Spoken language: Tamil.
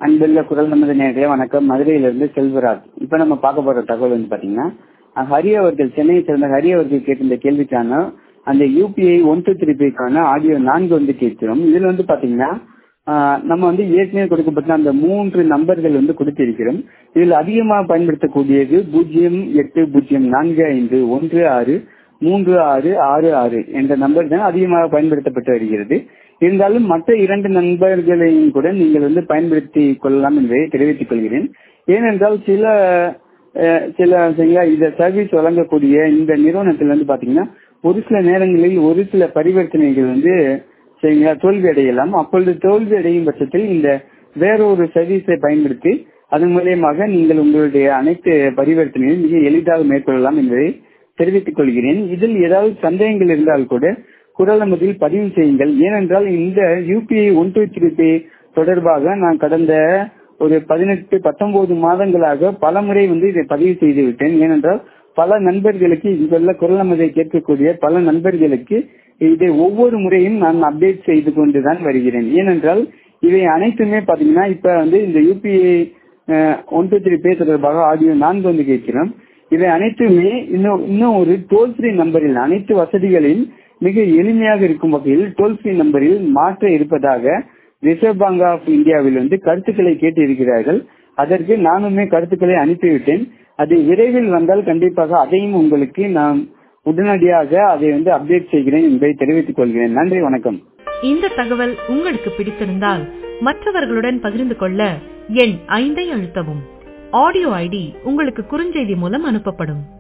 அன்புள்ள குரல் நமது நேரடியா வணக்கம் மதுரையிலிருந்து செல்வராஜ் இப்ப நம்ம பார்க்க போற தகவல் வந்து பாத்தீங்கன்னா அஹ், ஹரி அவர்கள் சென்னையை சேர்ந்த ஹரி அவர்கள் கேட்டிருந்த கேள்விக்கான அந்த யூபிஐ ஒன் டூ த்ரீ பேக்கான ஆடியோ நான்கு வந்து கேட்கிறோம் இதுல வந்து பாத்தீங்கன்னா ஆஹ், நம்ம வந்து ஏற்கனவே கொடுக்கப்பட்ட அந்த மூன்று நம்பர்கள் வந்து கொடுத்திருக்கிறோம் இதில் அதிகமாக பயன்படுத்தக்கூடியது பூஜ்ஜியம் எட்டு பூஜ்ஜியம் நான்கு ஐந்து ஒன்று ஆறு மூன்று ஆறு ஆறு ஆறு என்ற நம்பர் தான் அதிகமாக பயன்படுத்தப்பட்டு வருகிறது இருந்தாலும் மற்ற இரண்டு நண்பர்களையும் கூட நீங்கள் வந்து பயன்படுத்தி கொள்ளலாம் என்பதை தெரிவித்துக் கொள்கிறேன் ஏனென்றால் சில அஹ், சில சரிங்களா இந்த சர்வீஸ் வழங்கக்கூடிய இந்த நிறுவனத்தில் வந்து பாத்தீங்கன்னா ஒரு சில நேரங்களில் ஒரு சில பரிவர்த்தனைகள் வந்து சரிங்களா தோல்வி அடையலாம் அப்பொழுது தோல்வி அடையும் பட்சத்தில் இந்த வேறொரு சர்வீஸை பயன்படுத்தி அதன் மூலியமாக நீங்கள் உங்களுடைய அனைத்து பரிவர்த்தனையும் மிக எளிதாக மேற்கொள்ளலாம் என்பதை தெரிவித்துக் கொள்கிறேன் இதில் ஏதாவது சந்தேகங்கள் இருந்தால் கூட குரலமதில் பதிவு செய்யுங்கள் ஏனென்றால் இந்த UPI one two three pay தொடர்பாக நான் கடந்த ஒரு பதினெட்டு பத்தொன்பது மாதங்களாக பல முறை வந்து இதை பதிவு செய்து விட்டேன் ஏனென்றால் பல நண்பர்களுக்கு இங்குள்ள குரலமதை கேட்கக்கூடிய பல நண்பர்களுக்கு இதை ஒவ்வொரு முறையும் நான் அப்டேட் செய்து கொண்டுதான் வருகிறேன் ஏனென்றால் இவை அனைத்துமே பாத்தீங்கன்னா இப்ப வந்து இந்த UPI one two three pay தொடர்பாக ஆடியோ நான்கு வந்து கேட்கிறோம் இவை அனைத்துமே இன்னும் இன்னும் ஒரு டோல் ஃப்ரீ நம்பரில் அனைத்து வசதிகளில் மிக எளிமையாக இருக்கும் வகையில் டோல் ஃப்ரீ நம்பரில் மாற்ற இருப்பதாக ரிசர்வ் பேங்க் ஆஃப் இந்தியாவில் வந்து கருத்துக்களை கேட்டு இருக்கிறார்கள் அதற்கு நானுமே கருத்துக்களை அனுப்பிவிட்டேன் அது விரைவில் வந்தால் கண்டிப்பாக அதையும் உங்களுக்கு நான் உடனடியாக அதை வந்து அப்டேட் செய்கிறேன் என்பதை தெரிவித்துக் கொள்கிறேன் நன்றி வணக்கம் இந்த தகவல் உங்களுக்கு பிடித்திருந்தால் மற்றவர்களுடன் பகிர்ந்து கொள்ள எண் ஐந்தை அழுத்தவும் ஆடியோ ஐடி உங்களுக்கு குறுஞ்செய்தி மூலம் அனுப்பப்படும்